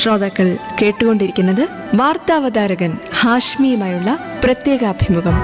ശ്രോതാക്കൾ കേട്ടുകൊണ്ടിരിക്കുന്നത് വാർത്താവതാരകൻ ഹാഷ്മിയുമായുള്ള പ്രത്യേക അഭിമുഖം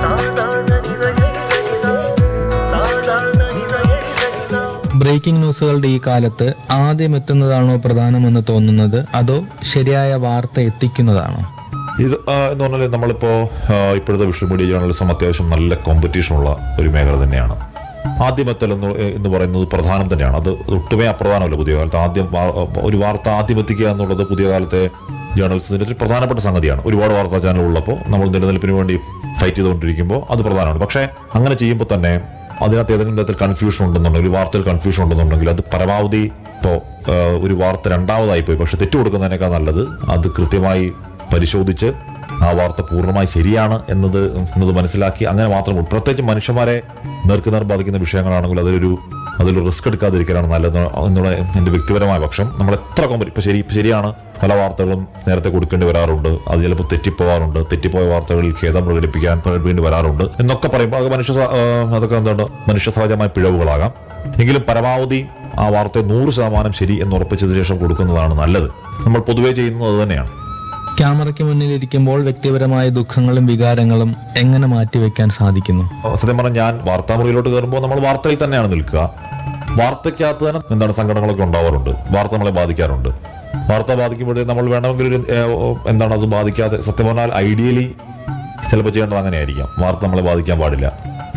ബ്രേക്കിംഗ് ന്യൂസുകളുടെ ഈ കാലത്ത് ആദ്യം എത്തുന്നതാണോ പ്രധാനമെന്ന് തോന്നുന്നത് അതോ ശരിയായ വാർത്ത എത്തിക്കുന്നതാണോ ഇത് ആ, എന്ന് പറഞ്ഞാൽ നമ്മളിപ്പോ ആ, ഇപ്പോഴത്തെ വിഷ്വൽ മീഡിയ ജേർണലിസം അത്യാവശ്യം നല്ല കോമ്പറ്റീഷൻ ഉള്ള ഒരു മേഖല തന്നെയാണ് ആദ്യമെത്തൽ എന്ന് എന്ന് പറയുന്നത് പ്രധാനം തന്നെയാണ് അത് ഒട്ടുമേ അപ്രധാനമല്ല പുതിയ കാലത്ത് ആദ്യം വാ- ഒരു വാർത്ത ആദ്യം എത്തിക്കുക എന്നുള്ളത് പുതിയ കാലത്തെ ജേർണലിസത്തിന്റെ ഒരു പ്രധാനപ്പെട്ട സംഗതിയാണ് ഒരുപാട് വാർത്താ ചാനൽ ഉള്ളപ്പോൾ നമ്മൾ നിലനിൽപ്പിന് വേണ്ടി ഫൈറ്റ് ചെയ്തുകൊണ്ടിരിക്കുമ്പോൾ അത് പ്രധാനമാണ് പക്ഷേ അങ്ങനെ ചെയ്യുമ്പോൾ തന്നെ അതിനകത്ത് ഏതെങ്കിലും തരത്തിൽ കൺഫ്യൂഷൻ ഉണ്ടെന്നുണ്ടെങ്കിൽ ഒരു വാർത്തയിൽ കൺഫ്യൂഷൻ ഉണ്ടെന്നുണ്ടെങ്കിൽ അത് പരമാവധി ഇപ്പോൾ ഒരു വാർത്ത രണ്ടാമതായി പോയി പക്ഷെ തെറ്റു കൊടുക്കുന്നതിനേക്കാൾ നല്ലത് അത് കൃത്യമായി പരിശോധിച്ച് ആ വാർത്ത പൂർണ്ണമായി ശരിയാണ് എന്നത് എന്നത് മനസ്സിലാക്കി അങ്ങനെ മാത്രം ഉള്ളൂ. പ്രത്യേകിച്ച് മനുഷ്യന്മാരെ നേർക്കുനേർ ബാധിക്കുന്ന വിഷയങ്ങളാണെങ്കിൽ അതിലൊരു അതിൽ റിസ്ക് എടുക്കാതിരിക്കാനാണ് നല്ലത് എന്നുള്ള എൻ്റെ വ്യക്തിപരമായ പക്ഷം നമ്മൾ എത്ര കോമ്പ ഇപ്പൊ ശരി ഇപ്പൊ ശരിയാണ് പല വാർത്തകളും നേരത്തെ കൊടുക്കേണ്ടി വരാറുണ്ട് അത് ചിലപ്പോൾ തെറ്റിപ്പോവാറുണ്ട് തെറ്റിപ്പോയ വാർത്തകളിൽ ഖേദം പ്രകടിപ്പിക്കാൻ വേണ്ടി വരാറുണ്ട് എന്നൊക്കെ പറയുമ്പോൾ അത് മനുഷ്യ സ- ആ, അതൊക്കെ എന്താണ് മനുഷ്യ സഹജമായ പിഴവുകളാകാം എങ്കിലും പരമാവധി ആ വാർത്തയെ നൂറ് ശതമാനം ശരി എന്ന് ഉറപ്പിച്ചതിന് ശേഷം കൊടുക്കുന്നതാണ് നല്ലത് നമ്മൾ പൊതുവേ ചെയ്യുന്നത് അത് തന്നെയാണ് ക്യാമറയ്ക്ക് മുന്നിൽ ഇരിക്കുമ്പോൾ വ്യക്തിപരമായ ദുഃഖങ്ങളും വികാരങ്ങളും എങ്ങനെ മാറ്റിവെക്കാൻ സാധിക്കുന്നു സത്യം പറഞ്ഞാൽ ഞാൻ വാർത്താമുറിയിലോട്ട് കയറുമ്പോൾ നമ്മൾ വാർത്തയിൽ തന്നെയാണ് നിൽക്കുക വാർത്തയ്ക്കകത്ത് തന്നെ എന്താണ് സങ്കടങ്ങളൊക്കെ ഉണ്ടാവാറുണ്ട് വാർത്ത നമ്മളെ ബാധിക്കാറുണ്ട് വാർത്ത ബാധിക്കുമ്പോഴേ നമ്മൾ വേണമെങ്കിൽ ഒരു ഏ, ഓ, എന്താണ് അത് ബാധിക്കാതെ സത്യം പറഞ്ഞാൽ ഐഡിയലി ചിലപ്പോൾ ചെയ്യേണ്ടത് അങ്ങനെയായിരിക്കാം വാർത്ത നമ്മളെ ബാധിക്കാൻ പാടില്ല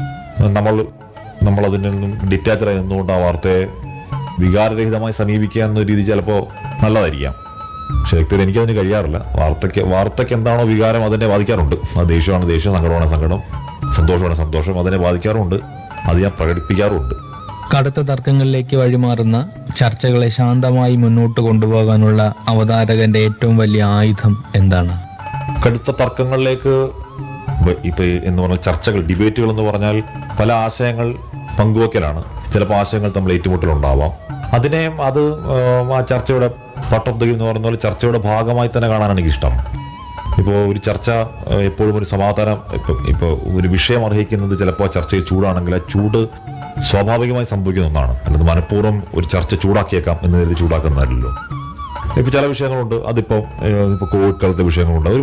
നമ്മൾ നമ്മൾ അതിൽ നിന്നും ഡിറ്റാച്ചറായി നിന്നുകൊണ്ട് ആ വാർത്തയെ വികാരരഹിതമായി സമീപിക്കുക എന്ന രീതി ചിലപ്പോൾ നല്ലതായിരിക്കാം പക്ഷെ വ്യക്തികൾ എനിക്കതിന് കഴിയാറില്ല വാർത്തയ്ക്ക് വാർത്തയ്ക്ക് എന്താണോ വികാരം അതിനെ ബാധിക്കാറുണ്ട് അത് ദേഷ്യമാണ് ദേഷ്യം സങ്കടമാണ് സങ്കടം സന്തോഷമാണ് സന്തോഷം അതിനെ ബാധിക്കാറുമുണ്ട് അത് ഞാൻ പ്രകടിപ്പിക്കാറുമുണ്ട് കടുത്ത തർക്കങ്ങളിലേക്ക് വഴിമാറുന്ന ചർച്ചകളെ ശാന്തമായി മുന്നോട്ട് കൊണ്ടുപോകാനുള്ള അവതാരകന്റെ ഏറ്റവും വലിയ ആയുധം എന്താണ് കടുത്ത തർക്കങ്ങളിലേക്ക് ഇപ്പൊ- ഇപ്പൊ എന്ന് പറഞ്ഞ ചർച്ചകൾ ഡിബേറ്റുകൾ എന്ന് പറഞ്ഞാൽ പല ആശയങ്ങൾ പങ്കുവെക്കലാണ് ചിലപ്പോൾ ആശയങ്ങൾ തമ്മിൽ ഏറ്റുമുട്ടലുണ്ടാവാം അതിനെ അത് ആ, ആ ചർച്ചയുടെ പാർട്ട് ഓഫ് ദ എന്ന് പറയുന്ന പോലെ ചർച്ചയുടെ ഭാഗമായി തന്നെ കാണാനാണ് എനിക്കിഷ്ടം ഇപ്പോൾ ഒരു ചർച്ച ആ, എപ്പോഴും ഒരു സമാധാനം ഇപ്പൊ ഇപ്പോൾ ഒരു വിഷയം അർഹിക്കുന്നത് ചിലപ്പോൾ ആ ചർച്ചയിൽ ചൂടാണെങ്കിൽ ആ ചൂട് സ്വാഭാവികമായി സംഭവിക്കുന്ന ഒന്നാണ് അല്ലാതെ മനഃപൂർവ്വം ഒരു ചർച്ച ചൂടാക്കിയേക്കാം എന്ന് കരുതി ചൂടാക്കുന്നതല്ലോ ഇപ്പൊ ചില വിഷയങ്ങളുണ്ട് അതിപ്പോ ഏഹ്, ഇപ്പൊ കോവിഡ് കാലത്തെ വിഷയങ്ങളുണ്ട് ഒരു